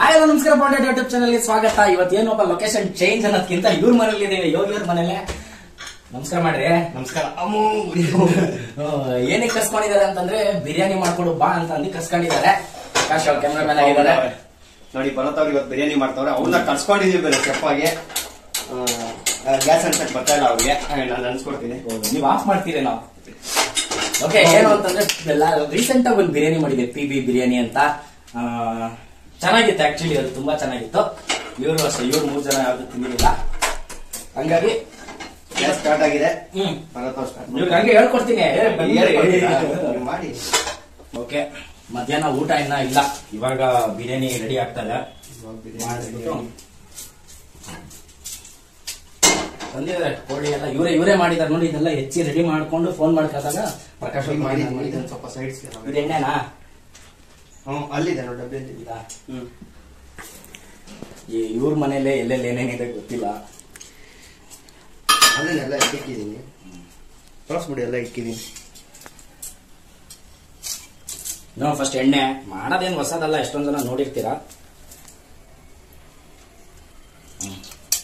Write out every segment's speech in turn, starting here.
Hi hello ನಮಸ್ಕಾರ bonded YouTube ಚಾನಲ್ಗೆ ಸ್ವಾಗತ ಇವತ್ತು ಏನಪ್ಪ ಲೊಕೇಶನ್ ಚೇಂಜ್ ಅನ್ನೋದಕ್ಕಿಂತ ಇವ್ರ ಮನೇಲಿ ಇದೀವಿ ಯೋಗಿ ಅವ್ರ ಮನೇಲೆ ನಮಸ್ಕಾರ ಮಾಡ್ರಿ ನಮಸ್ಕಾರ ಅಮ್ಮು ಆ, ಏನಕ್ಕೆ ಕರ್ಸ್ಕೊಂಡಿದ್ದಾರೆ ಅಂತಂದ್ರೆ ಬಿರಿಯಾನಿ ಮಾಡ್ಕೊಡು ಬಾ ಅಂತ ಅಂದು ಕರ್ಸ್ಕೊಂಡಿದ್ದಾರೆ ಪ್ರಕಾಶ್ ಅವ್ರ ಕ್ಯಾಮ್ರಾಮನ್ ಆಗಿದ್ದಾರೆ ನೋಡಿ ಭರತ್ ಅವ್ರು ಇವತ್ತು ಬಿರಿಯಾನಿ ಮಾಡ್ತಾವ್ರೆ ಅವ್ರನ್ನ ಕಳ್ಸ್ಕೊಂಡಿದೀವಿ ಬೇರೆ ಚೆಪ್ಪಾಗಿ ಗ್ಯಾಸ್ ಅನ್ಸಕ್ ಬರ್ತಾ ಇಲ್ಲ ಅವ್ರಿಗೆ ನಾನು ಅನ್ಸ್ಕೊಡ್ತೀನಿ ನೀವು ಆಫ್ ಮಾಡ್ತೀರಿ ನಾವು ಓಕೆ ಏನು ಅಂತಂದ್ರೆ ರೀಸೆಂಟ್ ಆಗಿ ಒಂದು ಬಿರಿಯಾನಿ ಮಾಡಿದೆ ಪಿ ಬಿ ಬಿರಿಯಾನಿ ಅಂತ ಆ, ಚೆನ್ನಾಗಿತ್ತು ಆಕ್ಚುಲಿ ಅದು ತುಂಬಾ ಚೆನ್ನಾಗಿತ್ತು ಇವರು ಅಷ್ಟೇ ಇವ್ರು ಮೂರ್ ಜನ ಯಾವ್ದು ತಿಂದಿಲ್ಲ ಹಂಗಾಗಿ ಗ್ಯಾಸ್ ಸ್ಟಾರ್ಟ್ ಆಗಿದೆ ಹ್ಮ್ ಭರತ್ ಅವ್ರು ಸ್ಟಾರ್ಟ್ ಇವ್ರಿಗೆ ಹಂಗೆ ಹೇಳ್ಕೊಡ್ತೀನಿ ಏ, ಬನ್ನಿ. ಮಾಡಿ ಓಕೆ ಮಧ್ಯಾಹ್ನ ಊಟ ಇನ್ನ ಇಲ್ಲ ಇವಾಗ ಬಿರಿಯಾನಿ ರೆಡಿ ಆಗ್ತಾ ಇದೆ ಮಾಡ್ಬಿಟ್ಟು ಬಂದಿದ್ದಾರೆ ಕೋಳಿ ಎಲ್ಲ ಇವರೇ ಇವರೇ ಮಾಡಿದಾರೆ ನೋಡಿ ಇದೆಲ್ಲ ಹೆಚ್ಚಿ ರೆಡಿ ಮಾಡ್ಕೊಂಡು ಫೋನ್ ಮಾಡ್ಕೊಂಡಾಗ ಪ್ರಕಾಶ್ ಅವ್ರು ಮಾಡಿ ಮಾಡಿ ಇದನ್ನ ಸ್ವಲ್ಪ ಸೈಡ್ಸ್ ಇದು ಎಣ್ಣೆನಾ ಹ್ಮ್ ಅಲ್ಲಿದೆ ನೋಡಿ ಡಬ್ಬಿಯಲ್ಲಿ ಇದಾ? ಹ್ಮ್ ಈ ಇವ್ರ ಮನೇಲೆ ಎಲ್ಲೆಲ್ಲಿ ಏನೇನಿದೆ ಗೊತ್ತಿಲ್ಲ ಅಲ್ಲೇನೆಲ್ಲ ಇಕ್ಕಿದ್ದೀನಿ ತೋರಿಸ್ಬಿಡಿ ಎಲ್ಲ ಇಕ್ಕಿದ್ದೀನಿ ನಾವು ಫಸ್ಟ್ ಎಣ್ಣೆ ಮಾಡೋದೇನು ಹೊಸದಲ್ಲ ಎಷ್ಟೊಂದ್ ಜನ ನೋಡಿರ್ತೀರಾ ಹ್ಮ್.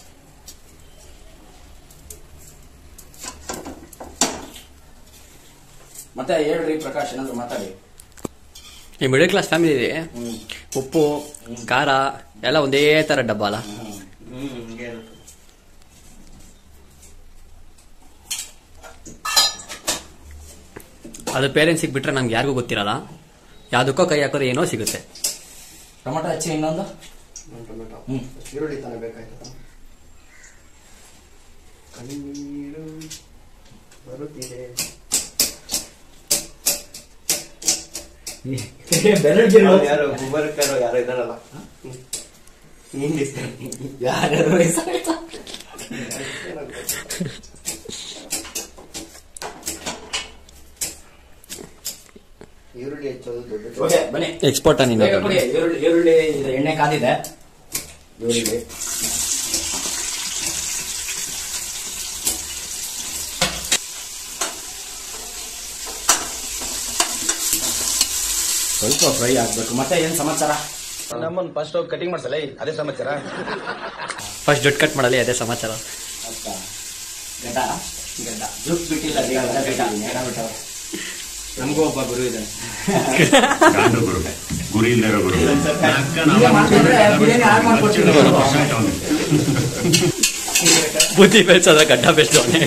ಮತ್ತೆ ಹೇಳ್ರಿ ಪ್ರಕಾಶ್ ಏನಾದ್ರು ಮಾತಾಡಿ ಈ ಮಿಡಲ್ ಕ್ಲಾಸ್ ಫ್ಯಾಮಿಲಿ ಹ್ಮ್ ಉಪ್ಪು ಖಾರ ಎಲ್ಲ ಒಂದೇ ತರ ಡಬ್ಬ ಅಲ್ಲ ಹ್ಮ್. ಹ್ಮ್ ಹಿಂಗೆ ಇರುತ್ತೆ. ಅದು ಪೇರೆಂಟ್ಸಿಗೆ ಬಿಟ್ರೆ ನಮ್ಗೆ ಯಾರಿಗೂ ಗೊತ್ತಿರಲ್ಲ ಯಾವ್ದಕ್ಕೋ ಕೈ ಹಾಕೋದ್ರೆ ಏನೋ ಸಿಗುತ್ತೆ ಟೊಮೊಟೊ ಹಚ್ಚಿ ಇನ್ನೊಂದು ಒಂದು ಟೊಮೆಟೊ ಹ್ಮ್. ಈರುಳ್ಳಿ ತಾನೇ ಬೇಕಾಯ್ತದ ಕಣ್ಣೀರು ಬರುತ್ತಿದೆ ಬೆರಳಿಗೆ ಅವ್ರು ಯಾರು ಗುಬರ್ಕರು ಯಾರು ಇದಾರಲ್ಲ ಇಂಗ್ಲಿಷ್ ಯಾರ್ಯಾರು ವಯಸ್ಸಾಯ್ತು? ಈರುಳ್ಳಿ ಹೆಚ್ಚೋದು ದೊಡ್ಡ ಓಕೆ ಬನ್ನಿ ಎಕ್ಸ್ಪೋರ್ಟ್ ನೀನು ಬೇಗ ಕೊಡಿ ಈರುಳ್ಳಿ ಈರುಳ್ಳಿ ಇದು ಎಣ್ಣೆ ಕಾದಿದೆ ಈರುಳ್ಳಿ ಸ್ವಲ್ಪ ಫ್ರೈ ಆಗ್ಬೇಕು ಮತ್ತೆ ಏನ್ ಸಮಾಚಾರ ನಮ್ಮನ್ ಫಸ್ಟ್ ಕಟಿಂಗ್ ಮಾಡ್ಸಲ್ಲ ಏಯ್, ಅದೇ ಸಮಾಚಾರ ಫಸ್ಟ್ ದುಡ್ಡು ಕಟ್ ಮಾಡಲಿ ಅದೇ ಸಮಾಚಾರ ಅಕ್ಕ ಗಡ್ಡ ಗಡ್ಡ ಜುಟ್ ಬಿಟ್ಟಿಲ್ಲ ರೀ, ಗಡ್ಡ ಬಿಟ್ಟ. ಗಡ್ಡ ಬಿಟ್ಟವ್ರೆ. ನಮಗೂ ಒಬ್ಬ ಗುರು ಇದ್ದಾನೆ ಕಾಂಡು ಗುರು ಗುರಿ ಇಲ್ಲದಿರೋ ಗುರು ಹಿಂಗೆ ಮಾಡ್ಕೊಂಡ್ರೆ ಬಿರಿಯಾನಿ ಹಾಳ್ ಮಾಡ್ಕೊಡ್ತೀನಿ ನಾನು. ಬುದ್ಧಿ ಬೆಳ್ಸೋದ ಗಡ್ಡ ಬೆಳ್ಸೋನೆ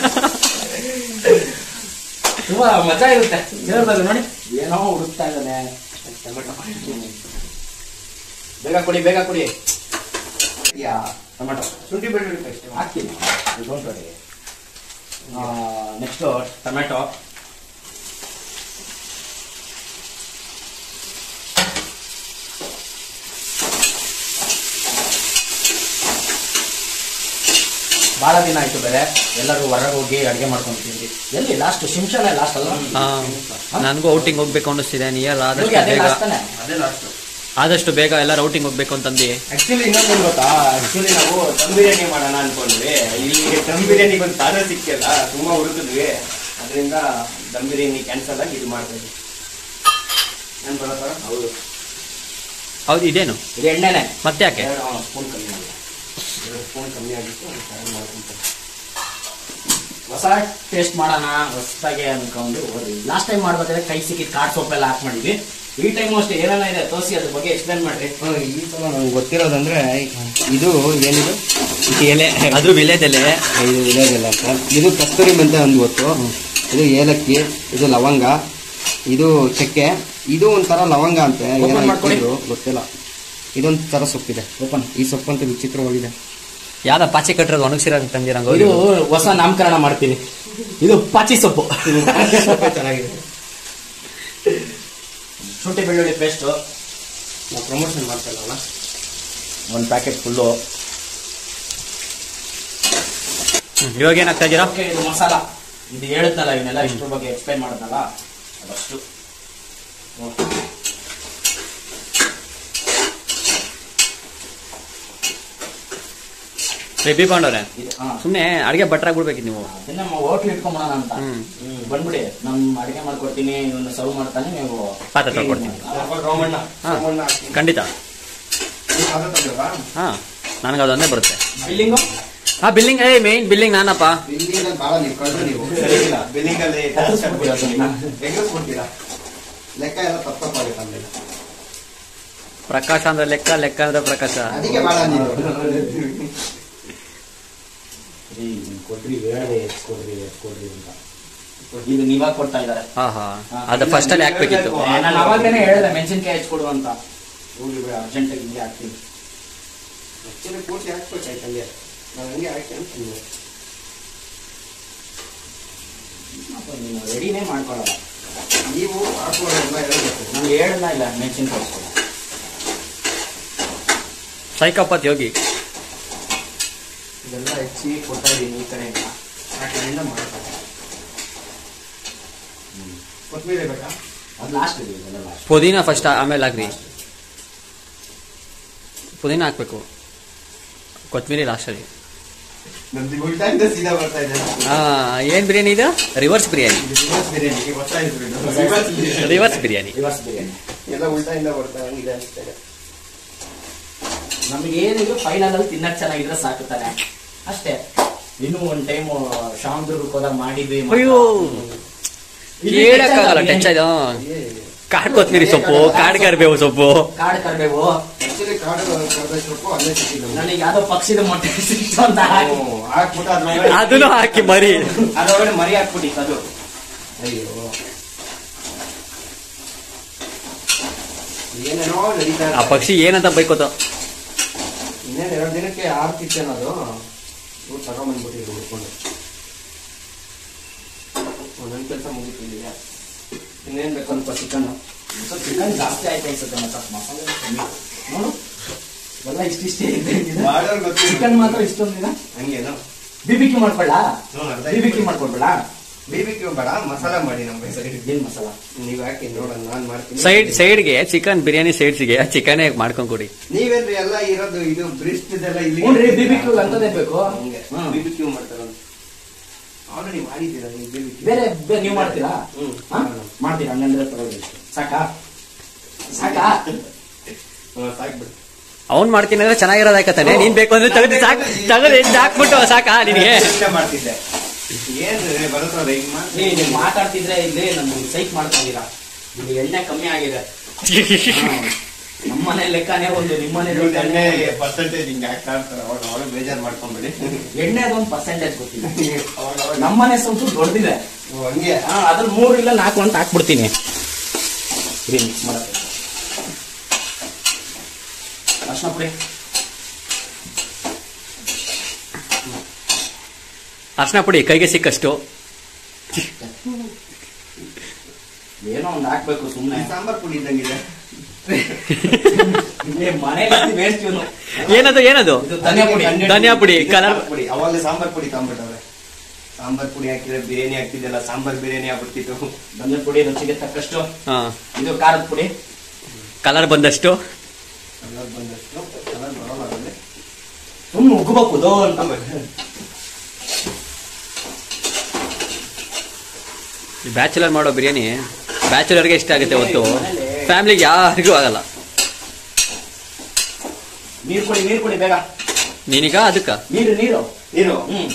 ತುಂಬಾ ಮಜಾ ಇರುತ್ತೆ ಹೇಳ್ಬೋದು ನೋಡಿ ಏನೋ ಹುಡುಕ್ತಾ ಇದ್ದಾನೆ ಬೇಗ ಕೊಡಿ ಬೇಗ ಕೊಡಿ ಯಾ ಟೊಮೆಟೊ ಶುಂಠಿ ಬೆಳ್ಳುಳ್ಳಿ ಪೇಸ್ಟ್ ಹಾಕ್ತೀನಿ ಡೋಂಟ್ ವರಿ ನೆಕ್ಸ್ಟ್ ಟೊಮೆಟೊ ಬಹಳ ದಿನ ಆಯ್ತು ಬೇರೆ ಎಲ್ಲರೂ ಹೊರಗೆ ಹೋಗಿ ಅಡಿಗೆ ಮಾಡ್ಕೊಂಡು ತಿಂದ್ರಿ ಎಲ್ಲಿ ಲಾಸ್ಟ್ ಶಿಂಶಾನೆ ಲಾಸ್ಟ್ ಅಲ್ಲ ನನಗೂ ಔಟಿಂಗ್ ಹೋಗ್ಬೇಕು ಅನ್ನಿಸ್ತಿದೆ ನಿಯರ್ ಆದಷ್ಟು ಹೋಗಿ ಅದೇ ಬೇಗ ಲಾಸ್ಟ್ ತಾನೆ ಅದೇ ಲಾಸ್ಟ್ ಆದಷ್ಟು ಬೇಗ ಎಲ್ಲರೂ ಔಟಿಂಗ್ ಹೋಗ್ಬೇಕು ಅಂತಂದು ಆಕ್ಚುಲಿ ಇನ್ನೊಂದು ಗೊತ್ತಾ ಆಕ್ಚುಲಿ ನಾವು ದಮ್ ಬಿರಿಯಾನಿ ಮಾಡೋಣ ಅನ್ಕೊಂಡ್ವಿ ಇಲ್ಲಿ ದಮ್ ಬಿರಿಯಾನಿಗೆ ಒಂದು ತಾರ ಸಿಕ್ಕಿಲ್ಲ ತುಂಬಾ ಹುಡುಕಿದ್ವಿ ಅದರಿಂದ ದಮ್ ಬಿರಿಯಾನಿ ಕ್ಯಾನ್ಸಲ್ ಆಗಿ ಇದು ಮಾಡ್ತೀವಿ ಏನ್ ಬರತ್ತ ಹೌದು ಹೌದು ಇದೇನು ಇದು ಎಣ್ಣೆನೆ ಮತ್ತೆ ಯಾಕೆ ಎರಡು ಸ್ಪೂನ್ ಕಮ್ಮಿ ಆಗಿದೆ ಎರಡು ಸ್ಪೂನ್ ಕಮ್ಮಿ ಆಗಿತ್ತು ಒಂದು ಸಾರು ಮಾಡ್ಕೊಂತಾರೆ ಹೊಸ ಟೇಸ್ಟ್ ಮಾಡೋಣ ಹೊಸದಾಗಿ ಅನ್ಕೊಂಡು ಹೋದ್ವಿ ಲಾಸ್ಟ್ ಟೈಮ್ ಮಾಡ್ಬೇಕಾದ್ರೆ ಕೈ ಸಿಕ್ಕಿದ್ ಕಾಡ್ ಸೊಪ್ಪೆಲ್ಲ ಹಾಕಿ ಮಾಡಿದ್ವಿ ಈ ಟೈಮ್ ಅಷ್ಟೇ ಏನೇನ ಇದೆ ತೋರಿಸಿ ಅದ್ರ ಬಗ್ಗೆ ಎಕ್ಸ್ಪ್ಲೇನ್ ಮಾಡ್ರಿ ಈ ಸಲ ನಂಗೆ ಗೊತ್ತಿರೋದಂದ್ರೆ ಇದು ಏನಿದು ಎಲೆ ಅದು ವಿಲೇದೆಲೆ ಇದು ವಿಲೇಜ್ ಅಂತ ಇದು ಕಸ್ತೂರಿ ಮೆಂತೆ ಒಂದು ಗೊತ್ತು ಇದು ಏಲಕ್ಕಿ ಇದು ಲವಂಗ ಇದು ಚಕ್ಕೆ ಇದು ಒಂಥರ ಲವಂಗ ಅಂತೆ Open ಏನೋ ಮಾಡ್ಕೊಡಿ. ಇಟ್ಟಿದ್ರು, ಗೊತ್ತಿಲ್ಲ ಇದೊಂದು ತರ ಸೊಪ್ಪಿದೆ ಓಪನ್ ಈ ಸೊಪ್ಪಂತೂ ವಿಚಿತ್ರವಾಗಿದೆ ಯಾವ್ದ ಪಾಚಿ ಕಟ್ಟಿರೋದು ಒಣಗಿಸಿರೋ ತಂದಿರಂಗ ಇದು ಹೊಸ ನಾಮಕರಣ ಮಾಡ್ತೀನಿ ಇದು ಪಾಚಿ ಸೊಪ್ಪು ಚೆನ್ನಾಗಿದೆ ಶುಂಠಿ ಬೆಳ್ಳುಳ್ಳಿ ಪೇಸ್ಟ್ ನಾವು ಪ್ರಮೋಷನ್ ಮಾಡ್ತಾ ಇಲ್ಲವಲ್ಲ ಒಂದು ಪ್ಯಾಕೆಟ್ ಫುಲ್ಲು ಇವಾಗ ಏನಾಗ್ತಾ ಇದ್ದೀರಾ ಓಕೆ ಇದು ಮಸಾಲ ಇದು ಹೇಳಿದ್ನಲ್ಲ ಇವನ್ನೆಲ್ಲ ಇಷ್ಟ್ರ ಬಗ್ಗೆ ಎಕ್ಸ್ಪ್ಲೈನ್ ಮಾಡಿದ್ನಲ್ಲ ಅದಷ್ಟು ಬಿ ಪಾಂಡವ್ರೆ ಇದು ಹಾ ಸುಮ್ಮನೆ ಅಡಿಗೆ ಭಟ್ರಾಗ್ಬಿಡ್ಬೇಕಿತ್ತು ನೀವು ಅದನ್ನ ಹೋಟ್ಲ್ ಇಟ್ಕೊಂಬೋಣ ಅಂತ ಹ್ಮ್. ಹ್ಮ್, ಬಂದ್ಬಿಡಿ ನಮ್ ಅಡಿಗೆ ಮಾಡ್ಕೊಡ್ತೀನಿ ಇವನ್ನ ಸರ್ವ್ ಮಾಡ್ತಾನೆ ನೀವು ಪಾತ್ರೆ ತೊಳ್ಕೊಡ್ತೀನಿ ರೋಮಣ್ಣ ಹಾ. ರೋಮಣ್ಣ ಹಾಕ್ತೀನಿ. ಖಂಡಿತ ಅದು ತಂದಿಲ್ವಾ? ಹಾ ನನಗೆ ಅದೊಂದೇ ಬರುತ್ತೆ ಬಿಲ್ಲಿಂಗು ಹಾ ಬಿಲ್ಲಿಂಗ್ ಏ ಮೇನ್ ಬಿಲ್ಲಿಂಗ್ ನಾನಪ್ಪ ಬಿಲ್ಲಿಂಗ್ ಬಾಳ ನೀವು ಕಳ್ರು ನೀವು ಸರಿ ಇಲ್ಲ ಬಿಲ್ಲಿಂಗ್ ಅಲ್ಲಿ ಕತ್ತರಿಸ್ಬಿಡ್ತೀರಾ ಅದನ್ನ? ಎಗ್ರಿಸ್ಬಿಡ್ತೀರಾ ಲೆಕ್ಕ ಎಲ್ಲ ತಪ್ಪ ತಪ್ಪಾಗುತ್ತೆ ಆಮೇಲೆ ಪ್ರಕಾಶ ಅಂದ್ರೆ ಲೆಕ್ಕ ಲೆಕ್ಕ ಅಂದ್ರೆ ಪ್ರಕಾಶ ಅದಕ್ಕೆ ಬಾಳ ನೀವು ರೀ, ನಿಮ್ಗ್ ಕೊಡ್ರಿ ಬೇಡ ಎತ್ಕೊಡ್ರಿ ಎತ್ಕೊಡ್ರಿ ಅಂತ ಇದು ನೀವಾಗ ಕೊಡ್ತಾ ಇದಾರೆ ಹಾ ಹಾ ಅದು ಫಸ್ಟ್ ಅಲ್ಲಿ ಹಾಕ್ಬೇಕಿತ್ತು ನಾನು ಅವಾಗೇನೆ ಹೇಳಿದೆ ಮೆಣಸಿನ್ಕಾಯಿ ಹೆಚ್ಚಿಕೊಡು ಅಂತ ಹೋಗ್ಲಿ ಬೇಡ ಅರ್ಜೆಂಟ್ ಆಗಿ ಹಿಂಗೆ ಹಾಕ್ತೀನಿ ಆಕ್ಚುಲಿ ಪೂರ್ತಿ ಹಾಕ್ಬೇಕಾಯ್ತು ಹಂಗೆ ನಾವು ಹಂಗೆ ಹಾಕಿ ಅಂತ ಅಂದ್ವಿ. ಅಪ್ಪ, ನೀನು ರೆಡಿನೇ ಮಾಡ್ಕೊಳ್ಳಲ್ಲ ನೀವು ಹಾಕೋರೆಲ್ಲ ಹೇಳ್ಬೇಕು ನಾನು ಹೇಳಲ್ಲ ಇಲ್ಲ ಮೆಣಸಿನ್ಕಾಯಿ ಹೆಚ್ಚಿಕೊಡು ಸೈಕಪ್ಪತ್ ಯೋಗಿ ಇದೆಲ್ಲ ಹೆಚ್ಚಿ ಕೊಡ್ತಾ ಇದ್ದೀನಿ ಈ ಕಡೆಯಿಂದ ಆ ಕಡೆಯಿಂದ ಮಾಡ್ತಾರೆ ಕೊತ್ತಂಬರಿ ಬೇಕಾ ಅದು ಲಾಸ್ಟ್ ಇದೆ ಇದೆಲ್ಲ ಲಾಸ್ಟ್ ಪುದೀನ ಫಸ್ಟ್ ಆಮೇಲೆ ಹಾಕ್ರಿ ಪುದೀನ ಹಾಕ್ಬೇಕು ಕೊತ್ತಂಬರಿ ಲಾಸ್ಟಲ್ಲಿ ನಮ್ದು ಉಲ್ಟಾಯಿಂದ ಸೀದಾ ಬರ್ತಾ ಇದೆ ಹಾ ಏನ್ ಬಿರಿಯಾನಿ ಇದು ರಿವರ್ಸ್ ಬಿರಿಯಾನಿ ಇದು ರಿವರ್ಸ್ ಬಿರಿಯಾನಿ ಈಗ ಹೊಸ ಹೆಸರು ಇದು. Reverse biryani. Reverse biryani reverse biryani ಎಲ್ಲ ಉಲ್ಟಾಯಿಂದ ಬರ್ತಾ ಇದೆ ಅಷ್ಟೇ ನಮಗೆ ಏನಿದ್ರು ಫೈನಲ್ ಅಲ್ಲಿ ತಿನ್ನಕ್ ಚೆನ್ನಾಗಿದ್ರೆ ಸಾಕು ತಾನೆ ಅಷ್ಟೇ ಇನ್ನೂ ಒಂದ್ ಟೈಮ್ ಶಾಮದುರ್ಗಕ್ಕೆ ಹೋದಾಗ ಮಾಡಿದ್ವಿ ಮಾತ್ರ. ಅಯ್ಯೋ ಇಲ್ಲಿ ಹೇಳಕ್ಕಾಗಲ್ಲ ಬಿರಿಯಾನಿ. ಟಚ್ ಆಯ್ತು ಕಾಡ್ ಕೊತ್ತಂಬರಿ ಸೊಪ್ಪು ಕಾಡ್ ಕರಿಬೇವು ಸೊಪ್ಪು ಕಾಡು ಕರ್ಬೇವು ಆಕ್ಚುಲಿ ಕಾಡು ಕರ್ಬೇವು ಸೊಪ್ಪು ಅಲ್ಲೇ ಸಿಕ್ಕಿದ್ದು ನನಗೆ ಯಾವ್ದೋ ಪಕ್ಷಿದ ಮೊಟ್ಟೆ ಸಿಕ್ತು ಅಂತ ಹಾಕಿ ಹ್ಮ್, ಹಾಕ್ಬಿಟ್ಟು ಅದ್ರೊಳಗಡೆ ಅದನ್ನು ಹಾಕಿ ಮರಿ ಅದ್ರೊಳಗಡೆ ಮರಿ ಹಾಕ್ಬಿಟ್ಟು ಅದು ಅಯ್ಯೋ ಏನೇನೋ ನಡೀತಾ ಆ ಪಕ್ಷಿ ಏನಂತ ಬೈಕೋತ ಇನ್ನೇನು ಎರಡು ದಿನಕ್ಕೆ ಆರ್ತಿತ್ತೇನೋ ಅದು ಇವ್ರು ತಗೊಂಬಂದ್ಬಿಟ್ಟಿದ್ರು ಹುಡ್ಕೊಂಡು ಒಂದೊಂದು ಕೆಲಸ ಮುಗಿತಿಲ್ಲ ಇನ್ನೇನ್ ಬೇಕು ಸ್ವಲ್ಪ ಚಿಕನ್ ಸ್ವಲ್ಪ ಚಿಕನ್ ಜಾಸ್ತಿ ಆಯ್ತು ಅನ್ಸುತ್ತೆ ಮತ್ತೆ ಮಸಾಲೆ ಕಮ್ಮಿ. ನೋಡು ಎಲ್ಲ ಇಷ್ಟಿಷ್ಟೇ ಇದೆ ಮಾಡೋರ್ ಗೊತ್ತಿಲ್ಲ. ಚಿಕನ್ ಮಾತ್ರ ಇಷ್ಟೊಂದಿನ ಹಂಗೇನು ಬಿಬಿಕ್ಯೂ ಮಾಡ್ಕೊಳ್ಳ ಹ್ಮ್, ಅರ್ಧ ಬಿಬಿಕ್ಯೂ ಮಾಡ್ಕೊಳ್ಬೇಡ ಬಿಬಿಕ್ಯೂ ಬೇಡ ಮಸಾಲ ಮಾಡಿ ನಮ್ಗೆ ಸರಿ ಏನ್ ಮಸಾಲ ನೀವ್ ಹಾಕಿ ನೋಡೋಣ ನಾನ್ ಮಾಡ್ತೀನಿ ಸೈಡ್ ಸೈಡ್ಗೆ ಚಿಕನ್ ಬಿರಿಯಾನಿ ಸೈಡ್ಸ್ಗೆ ಚಿಕನ್ ಮಾಡ್ಕೊಂಡ್ ಕೊಡಿ ನೀವೇನ್ರಿ ಎಲ್ಲ ಇರೋದು ಇದು ಬ್ರಿಸ್ಟ್ ಇದೆಲ್ಲ ಇಲ್ಲಿ ಹ್ಞೂ ರೀ ಬಿಬಿಕ್ಯೂ ಅಂತದೇ ಬೇಕು ಹಂಗೆ ಹ್ಮ್. ಬಿಬಿಕ್ಯೂ ಮಾಡ್ತಾರ ಆಲ್ರೆಡಿ ಮಾಡಿದ್ದೀರಾ ನೀವು ಬಿಬಿಕ್ಯೂ ಬೇರೆ ಬೇರೆ ನೀವು ಮಾಡ್ತೀರಾ ಹ್ಮ್. ಹಾ? ಮಾಡ್ತೀರಾ ಹಂಗಂದ್ರೆ ತಗೊಳ್ಳಿ ಸಾಕಾ ಸಾಕಾ ಸಾಕ್ಬಿಡು ಅವ್ನ್ ಮಾಡ್ತೀನಿ ಅಂದ್ರೆ ಚೆನ್ನಾಗಿರೋದು ಹಾಕತಾನೆ ನೀನ್ ಬೇಕು ಅಂದ್ರೆ ತೆಗೆದು ಸಾಕ್ ತೆಗೆದು ಎದ್ದು ಹಾಕ್ಬಿಟ್ಟು ಸಾಕಾ ನಿನಗೆ ಯೋಚ್ನೆ ಮಾಡ್ತಿದ್ದೆ ಏನ್ ಬರುತ್ತದ ಈಗ ಏ ನೀವು ಮಾತಾಡ್ತಿದ್ರೆ ಇಲ್ಲಿ ನಮ್ಗೆ ಸೈಕ್ ಮಾಡ್ಕೊಂಡಿರಾ ಇಲ್ಲಿ ಎಣ್ಣೆ ಕಮ್ಮಿ ಆಗಿದೆ ನಮ್ಮನೆ ಲೆಕ್ಕನೇ ಒಂದು ನಿಮ್ಮನೆ ಎಣ್ಣೆ ಲೆಕ್ಕನೇ ಪರ್ಸೆಂಟೇಜ್ ಹಿಂಗೆ ಹಾಕ್ತಾ ಇರ್ತಾರೆ ಅವಾಗ ಅವಾಗ ಬೇಜಾರ್ ಮಾಡ್ಕೊಂಬೇಡಿ ಎಣ್ಣೆ ಅದೊಂದು ಪರ್ಸೆಂಟೇಜ್ ಗೊತ್ತಿಲ್ಲ ನಮ್ಮನೆ ಸ್ವಲ್ಪ ದೊಡ್ಡದಿದೆ ಓ, ಹಂಗೆ ಹಾ ಅದ್ರ ಮೂರು ಇಲ್ಲ ನಾಲ್ಕು ಅಂತ ಹಾಕ್ಬಿಡ್ತೀನಿ ಇರಿ ಮಿಕ್ಸ್ ಮಾಡಕ್ಕೆ ಅರ್ಶಿನ ಪುಡಿ ಅರ್ಶನ ಪುಡಿ ಕೈಗೆ ಸಿಕ್ಕಷ್ಟು ಏನೋ ಒಂದು ಹಾಕ್ಬೇಕು ಸುಮ್ಮನೆ ಸಾಂಬಾರ್ ಪುಡಿ ಇದ್ದಂಗಿದೆ ಮನೇಲಿ ವೇಸ್ಟ್ ಇವನು ಏನದು ಏನದು ಇದು ಧನಿಯಾ ಪುಡಿ ಧನಿಯಾ ಪುಡಿ, ಇದು colour- ಸಾಂಬಾರ್ ಪುಡಿ ಅವಾಗ ಸಾಂಬಾರ್ ಪುಡಿ ತಗೊಂಡ್ಬಿಟ್ಟವ್ರೆ ಸಾಂಬಾರ್ ಪುಡಿ ಹಾಕಿದ್ರೆ ಬಿರಿಯಾನಿ ಹಾಕ್ತಿದ್ದಲ್ಲ ಸಾಂಬಾರ್ ಬಿರಿಯಾನಿ ಆಗ್ಬಿಡ್ತಿತ್ತು ಧನಿಯಾ ಪುಡಿ ರುಚಿಗೆ ತಕ್ಕಷ್ಟು ಹಾ ಇದು ಖಾರದ ಪುಡಿ ಕಲರ್ ಬಂದಷ್ಟು ಕಲರ್ ಬಂದಷ್ಟು ಕಲರ್ ಬರೋಲ್ಲ ಅದ್ರಲ್ಲಿ. ಸುಮ್ಮನೆ ಉಗ್ಬೇಕು ದೋ ಅಂತ ಬ್ಯಾಚುಲರ್ ಮಾಡೋ ಬಿರಿಯಾನಿ ಬ್ಯಾಚುಲರ್ಗೆ ಇಷ್ಟ ಆಗುತ್ತೆ ಹೊತ್ತು ಫ್ಯಾಮಿಲಿಗೆ ಯಾರಿಗೂ ಆಗಲ್ಲ ನೀರ್ ಕೊಡಿ ನೀರ್ ಕೊಡಿ ಬೇಗ ನೀನೀಗ ಅದಕ್ಕ ನೀರು ನೀರು ನೀರು ಹ್ಮ್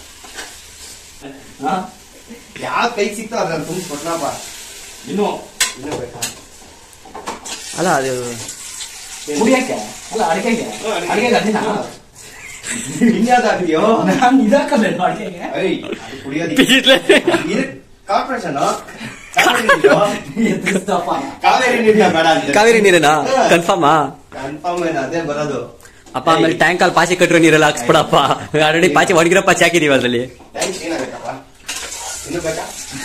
ಹಾ ಯಾವ ಕೈ ಸಿಕ್ತೋ ಅದ್ರಲ್ಲಿ ತುಂಬ ಕೊಟ್ನಪ್ಪ ಇನ್ನು ಇನ್ನೂ ಬೇಕಾ ಅಲ್ಲ ಅದು ಕುಡಿಯಕ್ಕೆ ಅಲ್ಲ ಅಡಿಗೆಗೆ ಹ್ಮ್, ಅಡ್ಗೆಗೆ. ಅಡಿಗೆಗೆ ಅದಿನ ಇನ್ಯಾವ್ದು ಹಾಕ್ತೀಯೋ ನಾನು ಇದಾಕಬೇಕು ಅಡಿಗೆಗೆ ಐ ಅದು ಕುಡಿಯೋದಿಕ್ಕೆ ಕಾರ್ಪೊರೇಷನ್ ಎತ್ತಿಸ್ತಪ್ಪ ಕಾವೇರಿ ನೀರಿನ ಬೇಡ ಅಂತ ಕಾವೇರಿ ನೀರೇನಾ ಕನ್ಫರ್ಮಾ ಕನ್ಫರ್ಮ್ ಏನು ಅದೇ ಬರೋದು ಅಪ್ಪ ಆಮೇಲೆ ಟ್ಯಾಂಕ್ ಅಲ್ಲಿ ಪಾಚಿ ಕಟ್ಟಿರೋ ನೀರೆಲ್ಲ ಹಾಕ್ಸ್ಬಿಡಪ್ಪ ಆಲ್ರೆಡಿ ಪಾಚಿ ಒಣಗಿರೋ ಪಾಚಿ ಹಾಕಿದೀವಿ ಅದ್ರಲ್ಲಿ ಥ್ಯಾಂಕ್ಸ್ ಏನಾಗಬೇಕಪ್ಪ ಇನ್ನು ಬೇಕಾ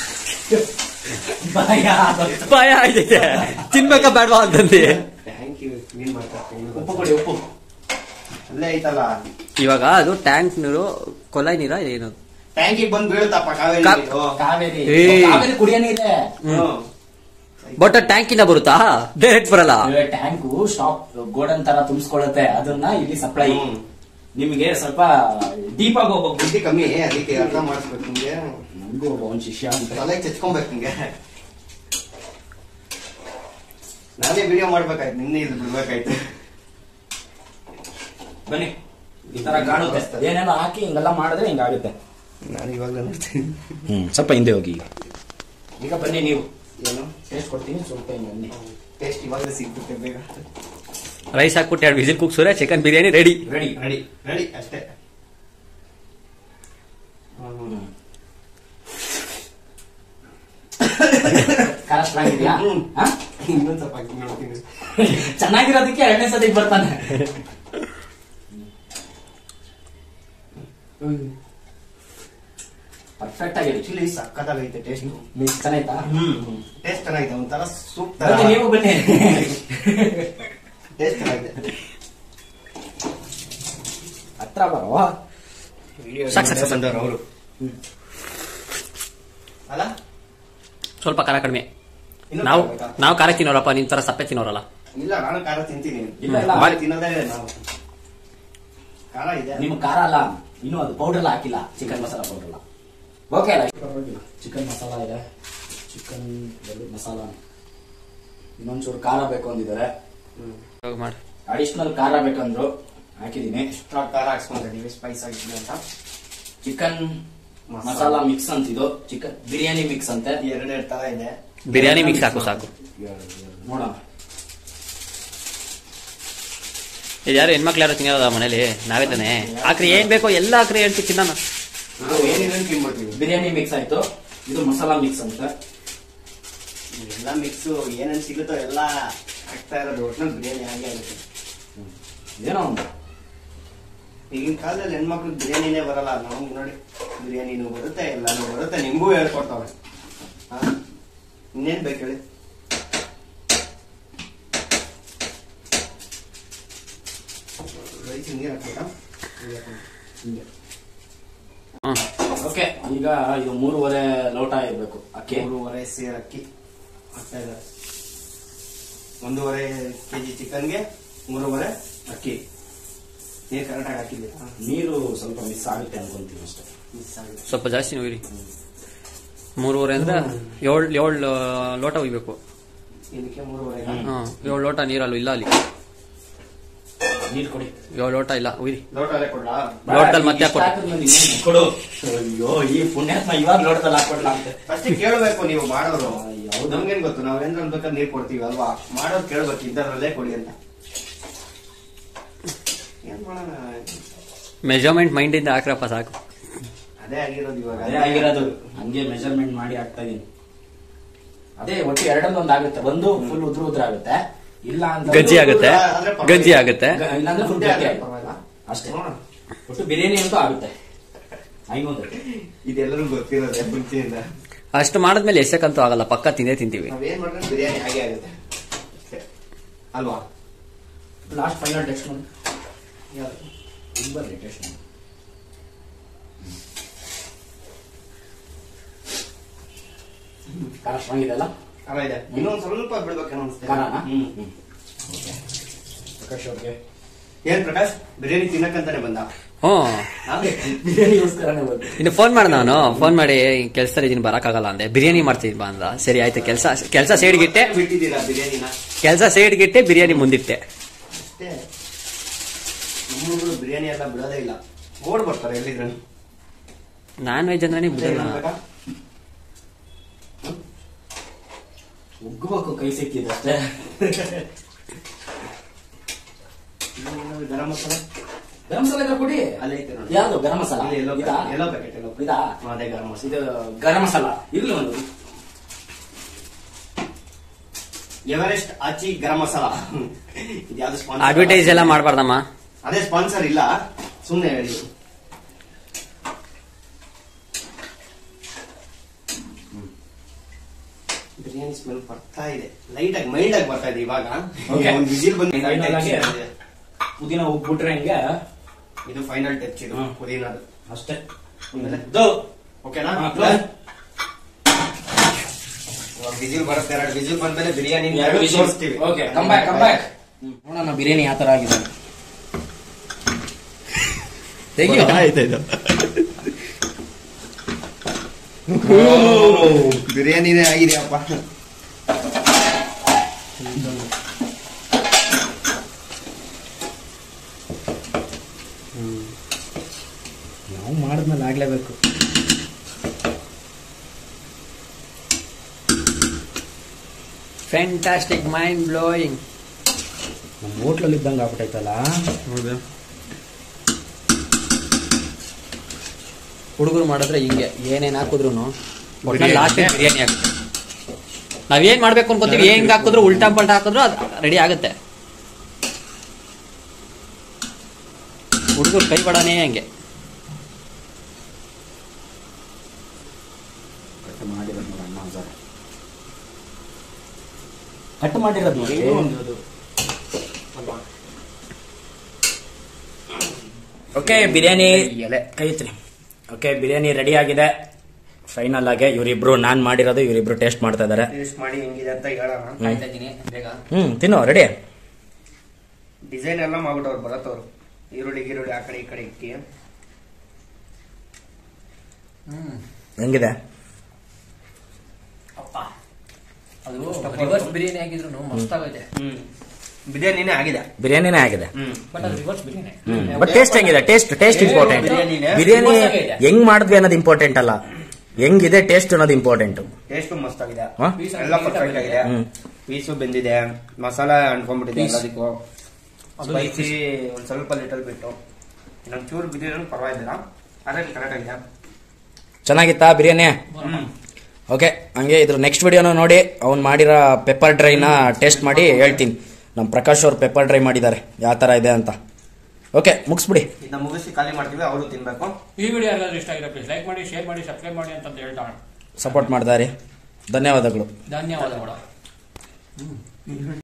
ಭಯ ಭಯ ಆಯ್ತೈತೆ ತಿನ್ಬೇಕಾ ಬೇಡವಾ ಅಂತಂದು ಥ್ಯಾಂಕ್ ಯು ಕ್ಲೀನ್ ಮಾಡ್ತಾ ಉಪ್ಪು ಕೊಡಿ ಉಪ್ಪು ಅಲ್ಲೇ ಐತಲ್ಲ ಇವಾಗ ಅದು ಟ್ಯಾಂಕ್ ನೀರು ಕೊಲಾಯಿ ನೀರ ಏನು ಟ್ಯಾಂಕಿಗೆ ಬಂದು ಬೀಳುತ್ತಪ್ಪ ಕಾವೇರಿ ಕಾ- ನೀರು ಕಾವೇರಿ ಏ. ಕಾವೇರಿ ಕುಡಿಯೋ ನೀರೇ ಹ್ಮ್. ಬಟ್ ಟ್ಯಾಂಕಿಂದ ಬರುತ್ತಾ ಡೈರೆಕ್ಟ್ ಬರಲ್ಲ ಟ್ಯಾಂಕು ಸ್ಟಾಪ್ ಗೋಡನ್ ತರ ತುಂಬಿಸ್ಕೊಳ್ಳುತ್ತೆ ಅದನ್ನ ಇಲ್ಲಿ ಸಪ್ಲೈ ಹ್ಮ್. ನಿಮಗೆ ಸ್ವಲ್ಪ ಡೀಪ್ ಆಗಿ ಹೋಗ್ಬೇಕು ಬುದ್ಧಿ ಕಮ್ಮಿ ಅದಕ್ಕೆ ಅರ್ಥ ಮಾಡಿಸ್ಬೇಕು ನಿಮ್ಗೆ ನಂಗೂ ಒಬ್ಬ ಒಂದ್ ಶಿಷ್ಯ ಅಂತ ತಲೆಗೆ ಚಚ್ಕೊಬೇಕು ನಿಮ್ಗೆ ನಾನೇ ವಿಡಿಯೋ ಮಾಡ್ಬೇಕಾಯ್ತು ನಿನ್ನೆ ಇದು ಬಿಡ್ಬೇಕಾಯ್ತು ಬನ್ನಿ ಈ ತರ ಕಾಣುತ್ತೆ ಏನೇನೋ ಹಾಕಿ ಹಿಂಗೆಲ್ಲ ಮಾಡಿದ್ರೆ ಹಿಂಗಾಗುತ್ತೆ ನಾನು ಇವಾಗಲೇ ನೋಡ್ತೀನಿ ಹ್ಮ್ ಸ್ವಲ್ಪ ಹಿಂದೆ ಹೋಗಿ ಈಗ ಈಗ ಬನ್ನಿ ನೀವು ಏನು ಟೇಸ್ಟ್ ಕೊಡ್ತೀನಿ ಸ್ವಲ್ಪ ಹಿಂಗೆ ಬನ್ನಿ ಟೇಸ್ಟ್ ಇವಾಗಲೇ ಸಿಗ್ತದೆ ಬೇಗ ರೈಸ್ ಹಾಕ್ಬಿಟ್ಟು ಎರಡು ವಿಸಿಲ್ ಕೂಗ್ಸೋರೆ chicken biryani ready ready ready ready ಅಷ್ಟೇ ಖಾರ ಚೆನ್ನಾಗಿದ್ಯಾ ಹಾ? ಇನ್ನೊಂದ್ ಸ್ವಲ್ಪ ಹಾಕಿ ನೋಡ್ತೀನಿ ಚೆನ್ನಾಗಿರೋದಕ್ಕೆ ಎರಡನೇ ಸತಿಗೆ ಬರ್ತಾನೆ ಪರ್ಫೆಕ್ಟ್ ಆಗಿದೆ ಆಕ್ಚುಲಿ ಸಕ್ಕತ್ತಾಗೈತೆ ಟೇಸ್ಟ್ ಮಿಕ್ಸ್ ಚೆನ್ನಾಯ್ತಾ ಟೇಸ್ಟ್ ಚೆನ್ನಾಗಿದೆ ಒಂಥರ ಸೂಪ್ ತರ ಬನ್ನಿ ನೀವು ಬನ್ನಿ ಟೇಸ್ಟ್ ಚೆನ್ನಾಗಿದೆ ಹತ್ರ ಬರೋ ಸಾಕ್ ಸಾಕ್ ಸಾಕ್. ಬಂದವರು ಅವರು ಅಲ್ಲ ಸ್ವಲ್ಪ ಖಾರ ಕಡಿಮೆ ಇನ್ನೂ ನಾವು ಖಾರ ಬೇಕಾ? ನಾವು ಖಾರ ತಿನ್ನೋರಪ್ಪ ನಿನ್ ತರ ಸಪ್ಪೆ ತಿನ್ನೋರಲ್ಲ ಇಲ್ಲ ನಾನು ಖಾರ ತಿಂತೀನಿ ಇಲ್ಲ, ಇಲ್ಲ. ಖಾರ ತಿನ್ನೋದೇ ನಾವು ಖಾರ ಇದೆ ನಿಮ್ ಖಾರ ಅಲ್ಲ ಇನ್ನು ಅದು ಪೌಡರ್ ಎಲ್ಲ ಹಾಕಿಲ್ಲ ಚಿಕನ್ ಮಸಾಲ ಪೌಡರ್ ಎಲ್ಲ ಓಕೆ ಅಲ್ಲ ಚಿಕನ್ ಮಸಾಲ ಇದೆ ಚಿಕನ್ ಮಸಾಲ ಇನ್ನೊಂಚೂರು ಖಾರ ಬೇಕು ಅಂದಿದ್ದಾರೆ ಇವಾಗ ಮಾಡು ಅಡಿಷನಲ್ ಖಾರ ಬೇಕಂದ್ರು ಹಾಕಿದೀನಿ ಎಕ್ಸ್ಟ್ರಾ ಖಾರ ಹಾಕ್ಸ್ಕೊಂಡ್ರೆ ನೀವು ಸ್ಪೈಸ್ ಆಗಿದೆ ಅಂತ ಚಿಕನ್ ಮಸಾಲ. ಮಸಾಲ ಮಿಕ್ಸ್ ಅಂತಿದ್ದು ಚಿಕನ್ ಬಿರಿಯಾನಿ ಮಿಕ್ಸ್ ಅಂತೆ ಎರಡೆರಡು ತರ ಇದೆ ಬಿರಿಯಾನಿ ಮಿಕ್ಸ್ ಹಾಕು ಸಾಕು ನೋಡೋಣ ಇದು ಯಾರು ಹೆಣ್ಮಕ್ಳು ಯಾರು ತಿನ್ನೋದ ಮನೇಲಿ ನಾವೇ ತಾನೆ ಆಕ್ರಿ ಏನ್ ಬೇಕೋ ಎಲ್ಲ ಆಕ್ರಿ ಹೇಳ್ತಿ ತಿನ್ನೋಣ ನಾವು ಏನಿದೆ ತಿನ್ಬಿಡ್ತೀವಿ ಬಿರಿಯಾನಿ ಮಿಕ್ಸ್ ಆಯ್ತು ಇದು ಮಸಾಲ ಮಿಕ್ಸ್ ಅಂತ ಎಲ್ಲ ಮಿಕ್ಸ್ ಏನೇನು ಸಿಗುತ್ತೋ ಎಲ್ಲ ಹಾಕ್ತಾ ಇರೋದು ಒಟ್ನಲ್ಲಿ ಬಿರಿಯಾನಿ ಹಾಗೆ ಆಗುತ್ತೆ ಏನೋ ಒಂದು ಈಗಿನ ಕಾಲದಲ್ಲಿ ಹೆಣ್ಮಕ್ಳು ಬಿರಿಯಾನಿನೇ ಬರಲ್ಲ ನಮ್ಗೆ ನೋಡಿ ಬಿರಿಯಾನಿನೂ ಬರುತ್ತೆ ಎಲ್ಲಾನು ಬರುತ್ತೆ ನಿಮಗೂ ಹೇಳ್ಕೊಡ್ತಾವೆ ಹಾ? ಇನ್ನೇನ್ ಬೇಕು ಹೇಳಿ ರೈಸ್ ನೀರು ಹಾಕ್ಬೇಕಾ ಹಿಂಗೆ ಹ್ಮ್ ಓಕೆ ಈಗ ಇದು ಮೂರುವರೆ ಲೋಟ ಇರ್ಬೇಕು ಅಕ್ಕಿ ಮೂರುವರೆ ಸೇರ್ ಅಕ್ಕಿ ಹಾಕ್ತಾ ಇದ್ದಾರೆ ಒಂದೂವರೆ ಕೆಜಿ ಚಿಕನ್ಗೆ ಮೂರುವರೆ ಅಕ್ಕಿ ನೀರು ಕರೆಕ್ಟಾಗಿ ಹಾಕಿದ್ದೀರಾ ನೀರು ಸ್ವಲ್ಪ ಮಿಸ್ ಆಗುತ್ತೆ ಅನ್ಕೊಂತೀನಿ ಅಷ್ಟೇ ಮಿಸ್ ಆಗಿದೆ ಸ್ವಲ್ಪ ಜಾಸ್ತಿ ನೋಯಿರಿ ಮೂರುವರೆ ಅಂದ್ರೆ ಏಳು ಏಳು ಲೋಟ ಒಯ್ಬೇಕು ಇದಕ್ಕೆ ಮೂರುವರೆ ಹ್ಮ್ ಏಳು ಲೋಟ ನೀರಲ್ಲ ಇಲ್ಲ ಅಲ್ಲಿ ನೀರು ಕೊಡಿ ಏಳು ಲೋಟ ಇಲ್ಲ ಉಯ್ರಿ ಲೋಟಲ್ಲೇ ಕೊಡ್ಲಾ ಲೋಟದಲ್ಲಿ ಮತ್ತೆ ಇಷ್ಟ ಹಾಕ್ಕೊಡು. ಹಾಕಿದ್ಮೇಲೆ ಇನ್ನೇನು ಕೊಡು ಅಯ್ಯೋ ಈ ಪುಣ್ಯಾತ್ಮ ಇವಾಗ ಲೋಟದಲ್ಲಿ ಹಾಕೊಡ್ಲ ಅಂತ ಫಸ್ಟ್ ಕೇಳಬೇಕು ನೀವು ಮಾಡೋರು ಹೌದು. ನಮ್ಗೇನ್ ಗೊತ್ತು ನಾವ್ ಏನ್ ಬೇಕಾದ್ರೆ ನೀರ್ ಕೊಡ್ತೀವಿ ಅಲ್ವಾ ಮಾಡೋರು ಕೇಳ್ಬೇಕು ಇಂಥದ್ರಲ್ಲೇ ಕೊಡಿ ಅಂತ ಏನ್ ಮಾಡೋಣ ಮೆಜರ್ಮೆಂಟ್ ಮೈಂಡಿಂದ ಹಾಕ್ರಪ್ಪ ಸಾಕು ಅದೇ ಆಗಿರೋದು ಇವಾಗ ಅದೇ ಆಗಿರೋದು ಹಂಗೆ ಮೆಜರ್ಮೆಂಟ್ ಮಾಡಿ ಹಾಕ್ತಾ ಇದೀನಿ ಅದೇ ಒಟ್ಟು ಎರಡಲ್ಲಿ ಒಂದು ಆಗುತ್ತೆ ಒಂದು ಫುಲ್ ಉದ್ರ ಉದ್ರ ಆಗುತ್ತೆ ಇಲ್ಲ ಅಂತ ಗಜ್ಜಿ ಆಗುತ್ತೆ ಆದ್ರೆ ಪರವಾಗಿಲ್ಲ. ಗಂಜಿ ಆಗುತ್ತೆ ಗ- ಇಲ್ಲಾಂದ್ರೆ ಫುಲ್ ಮುದ್ದೆ ಗಟ್ಟಿ ಆದ್ರೆ ಆಗುತ್ತೆ. ಪರವಾಗಿಲ್ಲ. ಅಷ್ಟೇ ನೋಡೋಣ. ಒಟ್ಟು ಬಿರಿಯಾನಿ ಅಂತೂ ಆಗುತ್ತೆ ಐನೂರು ಇದೆಲ್ಲರೂ ಗೊತ್ತಿರೋದೆ ಮುಂಚೆಯಿಂದ ಅಷ್ಟು ಮಾಡಿದ್ಮೇಲೆ ಎಷ್ಟಕ್ಕಂತೂ ಆಗಲ್ಲ ಪಕ್ಕ ತಿಂದೇ ತಿಂತೀವಿ ನಾವೇನ್ ಮಾಡಿದ್ರೆ ಬಿರಿಯಾನಿ ಹಾಗೆ ಆಗುತ್ತೆ ಅಲ್ವಾ ಲಾಸ್ಟ್ ಫೈನಲ್ ಟೆಸ್ಟ್ ಮಾಡಿ ತುಂಬ ಟೆಸ್ಟ್ ಮಾಡಿ ಖಾರ ಸ್ಟ್ರಾಂಗ್ ಇದೆಲ್ಲ ಅಲ್ಲ ಇದೆ ಇನ್ನೊಂದ್ ಸ್ವಲ್ಪ ಬಿಡ್ಬೇಕೇನೋ ಅನ್ಸುತ್ತೆ ಖಾರನಾ? ಹ್ಮ್ ಪ್ರಕಾಶ್ ಅವ್ರಿಗೆ ಏನ್ ಪ್ರಕಾಶ್ ಬಿರಿಯಾನಿ ತಿನ್ನಕ್ಕಂತಾನೆ ಬಂದ ಹ್ಞೂ ಹಾ? ಬಿರಿಯಾನಿಗೋಸ್ಕರನೇ ಬಂದು ಇನ್ನು ಫೋನ್ ಮಾಡ ನಾನು ಫೋನ್ ಮಾಡಿ ಕೆಲ್ಸದಲ್ಲಿ ಇದೀನಿ ಬರಕ್ಕಾಗಲ್ಲ ಅಂದೆ ಬಿರಿಯಾನಿ ಮಾಡ್ತೀನಿ ಬಾ ಅಂದ ಸರಿ ಆಯ್ತು ಕೆಲಸ ಕೆಲಸ ಸೈಡ್ಗಿಟ್ಟೆ ಬಿಟ್ಟಿದ್ದೀರಾ ಬಿರಿಯಾನಿನ ಕೆಲಸ ಸೈಡ್ಗಿಟ್ಟೆ ಬಿರಿಯಾನಿ ಮುಂದಿಟ್ಟೆ ಅಷ್ಟೇ ನಮ್ಮೂರು ಬಿರಿಯಾನಿ ಎಲ್ಲ ಬಿಡೋದೇ ಇಲ್ಲ ಓಡ್ ಬರ್ತಾರೆ ಎಲ್ಲಿದ್ರು ನಾನ್ ವೆಜ್ ಅಂದ್ರೆ ಬಿಡಲ್ಲ ಉಗ್ಗಬೇಕು ಕೈ ಸಿಕ್ಕಿದೆ ಅಷ್ಟೇ ಗರಂ ಮಸಾಲ ಗರಂ ಮಸಾಲ ಇದ್ರೆ ಕೊಡಿ ಅಲ್ಲೇ ಐತೆ ನೋಡಿ ಯಾವ್ದು ಗರಂ ಮಸಾಲ ಇಲ್ಲಿ ಎಲ್ಲೋ ಇದಾ? ಪ್ಯಾಕೆಟ್ ಎಲ್ಲೋ ಪ್ಯಾಕೆಟ್ ಎಲ್ಲೋ ಇದಾ ಅದೇ ಗರಂ ಮಸಾಲ ಇದು ಗರಂ ಮಸಾಲ ಇರ್ಲಿ ಒಂದು ಎವರೆಸ್ಟ್ ಆಚಿ ಗರಂ ಮಸಾಲ ಇದು ಯಾವ್ದು ಸ್ಪಾನ್ಸರ್ ಅಡ್ವರ್ಟೈಸ್ ಎಲ್ಲ ಮಾಡಬಾರ್ದಮ್ಮ ಅದೇ ಸ್ಪಾನ್ಸರ್ ಇಲ್ಲ ಸುಮ್ನೆ ಹೇಳಿ ಬಿರಿಯಾನಿ ಸ್ಮೆಲ್ ಬರ್ತಾ ಇದೆ ಲೈಟ್ ಆಗಿ ಮೈಲ್ಡ್ ಆಗಿ ಬರ್ತಾ ಇದೆ ಇವಾಗ Okay. ಒಂದು ವಿಜಿಲ್ ಬಂದು Final ಆಗಿ ಪುದೀನ ಉಗ್ಬಿಟ್ರೆ ಹಿಂಗೆ ಇದು ಫೈನಲ್ ಟಚ್ ಇದು ಹ್ಮ್. ಪುದೀನದು ಅಷ್ಟೇ ಆಮೇಲೆ? ದೋ. ಓಕೆನಾ ಹಾ, ವಿಜಿಲ್ ಬರುತ್ತೆ ಎರಡು ವಿಜಿಲ್ ಬಂದ್ಮೇಲೆ ಬಿರಿಯಾನಿ ಎರಡು ವಿಷಯ ತೋರಿಸ್ತೀವಿ okay come back come back ನೋಡೋಣ ಬಿರಿಯಾನಿ ಯಾವ ತರ ಆಗಿದೆ ತೆಗಿಯೋ ಬಿರಿಯಾನಿನೇ ಆಗಿದೆಯಪ್ಪ ನಾವು ಮಾಡಿದ್ಮೇಲೆ ಆಗ್ಲೇಬೇಕು ಫ್ಯಾಂಟಾಸ್ಟಿಕ್ ಮೈಂಡ್ ಬ್ಲೋಯಿಂಗ್ ನಮ್ಮ ಹೋಟ್ಲಲ್ಲಿ ಇದ್ದಂಗೆ ಆಗ್ಬಿಟ್ಟೈತಲ್ಲ ಹೌದು ಹುಡುಗರು ಮಾಡಿದ್ರೆ ಹಿಂಗೆ ಏನೇನು ಹಾಕಿದ್ರು ಲಾಸ್ಟ್ ಬಿರಿಯಾನಿ ಆಗುತ್ತೆ ನಾವೇನ್ ಮಾಡ್ಬೇಕು ಅನ್ಕೋತೀವಿ ಹೆಂಗ್ ಹಾಕಿದ್ರು ಉಲ್ಟಾ ಪಲ್ಟಾ ಹಾಕಿದ್ರು ಅದು ರೆಡಿ ಆಗುತ್ತೆ ಹುಡುಗರು ಕೈ ಬಡನೇ ಹಂಗೆ ಕಟ್ ಮಾಡಿರೋದು ನೋಡಿ ಅಣ್ಣ ಹಜಾರ ಕಟ್ ಮಾಡಿರೋದು ನೋಡಿ ಓಕೆ ಬಿರಿಯಾನಿ ಎಲೆ ಕೈ ಐತ್ರಿ ಓಕೆ ಬಿರಿಯಾನಿ ರೆಡಿ ಆಗಿದೆ ಫೈನಲ್ ಆಗಿ ಇವರಿಬ್ರು ನಾನ್ ಮಾಡಿರೋದು ಇವರಿಬ್ರು ಟೇಸ್ಟ್ ಮಾಡ್ತಾ ಇದಾರೆ ಟೇಸ್ಟ್ ಮಾಡಿ ಹೆಂಗಿದೆ ಅಂತ ಹೇಳೋಣ ಕಾಯ್ತಾ ಇದ್ದೀನಿ ಬೇಗ ಹ್ಮ್ ತಿನ್ನು ರೆಡಿ ಡಿಸೈನ್ ಎಲ್ಲ ಮಾಡ್ಬಿಟ್ಟವ್ರು ಬರತ್ತವ್ರು ಈರುಳ್ಳಿ ಗೀರುಳ್ಳಿ ಆ ಕಡೆ ಈ ಕಡೆ ಇಕ್ಕಿ ಹೆಂಗಿದೆ ಅದು ರಿವರ್ಸ್ ಬಿರಿಯಾನಿ ಆಗಿದ್ರು ಮಸ್ತ್ ಆಗೈತೆ ಹ್ಮ್ ಬಿರಿಯಾನಿನೇ ಆಗಿದೆ ಬಿರಿಯಾನಿನೇ ಆಗಿದೆ ಹ್ಮ್ ಬಟ್ ಅದು ರಿವರ್ಸ್ ಬಿರಿಯಾನಿ ಬಟ್ ಟೇಸ್ಟ್ ಹೆಂಗಿದೆ ಟೇಸ್ಟ್ ಟೇಸ್ಟ್ ಇಂಪಾರ್ಟೆಂಟ್ ಬಿರಿಯಾನಿನೇ. ಬಿರಿಯಾನಿ ಮಸ್ತಾಗಿದೆ. ಹೆಂಗ್ ಮಾಡಿದ್ವಿ ಅನ್ನೋದು ಇಂಪಾರ್ಟೆಂಟ್ ಅಲ್ಲ ಹೆಂಗಿದೆ ಟೇಸ್ಟ್ ಅನ್ನೋದು ಇಂಪಾರ್ಟೆಂಟ್ ಟೇಸ್ಟ್ ಮಸ್ತ್ ಆಗಿದೆ ಹಾ? ಎಲ್ಲ ಪರ್ಫೆಕ್ಟ್ ಆಗಿದೆ ಹ್ಮ್. ಪೀಸು ಬೆಂದಿದೆ ಮಸಾಲ ಅನ್ಕೊಂಡ್ಬಿಟ್ಟಿದೆ ಎಲ್ಲದಕ್ಕೂ ಸ್ಪೈಸಿ ಒಂದ್ ಸ್ವಲ್ಪ ಲಿಟಲ್ ಬಿಟ್ಟು ಇನ್ನೊಂದ್ ಚೂರು ಬಿರಿಯಾನಿ ಪರವಾಗಿಲ್ಲ ಅದೇ ಕರೆಕ್ಟ್ ಆಗಿದೆ ಚೆನ್ನಾಗಿತ್ತಾ ಬಿರಿಯಾನಿ ಓಕೆ ಹಂಗೆ ಇದ್ರ ನೆಕ್ಸ್ಟ್ ವಿಡಿಯೋನ ನೋಡಿ ಅವ್ನು ಮಾಡಿರೋ ಪೆಪ್ಪರ್ ಡ್ರೈನ ಟೇಸ್ಟ್ ಮಾಡಿ ಹೇಳ್ತೀನಿ ನಮ್ಮ ಪ್ರಕಾಶ್ ಅವ್ರು ಪೆಪ್ಪರ್ ಡ್ರೈ ಮಾಡಿದ್ದಾರೆ ಯಾವ ಥರ ಇದೆ ಅಂತ ಓಕೆ ಮುಗಿಸ್ಬಿಡಿ ಇದನ್ನ ಮುಗಿಸಿ ಖಾಲಿ ಮಾಡ್ತೀವಿ ಅವರು ತಿನ್ಬೇಕು ಈ ವಿಡಿಯೋ ಯಾರಾದ್ರೂ ಇಷ್ಟ ಆಗಿದೆ ಪ್ಲೀಸ್ ಲೈಕ್ ಮಾಡಿ ಶೇರ್ ಮಾಡಿ ಸಬ್ಸ್ಕ್ರೈಬ್ ಮಾಡಿ ಅಂತ ಹೇಳ್ತಾ ಸಪೋರ್ಟ್ ಮಾಡ್ದಾರಿ ಧನ್ಯವಾದಗಳು ಧನ್ಯವಾದಗಳು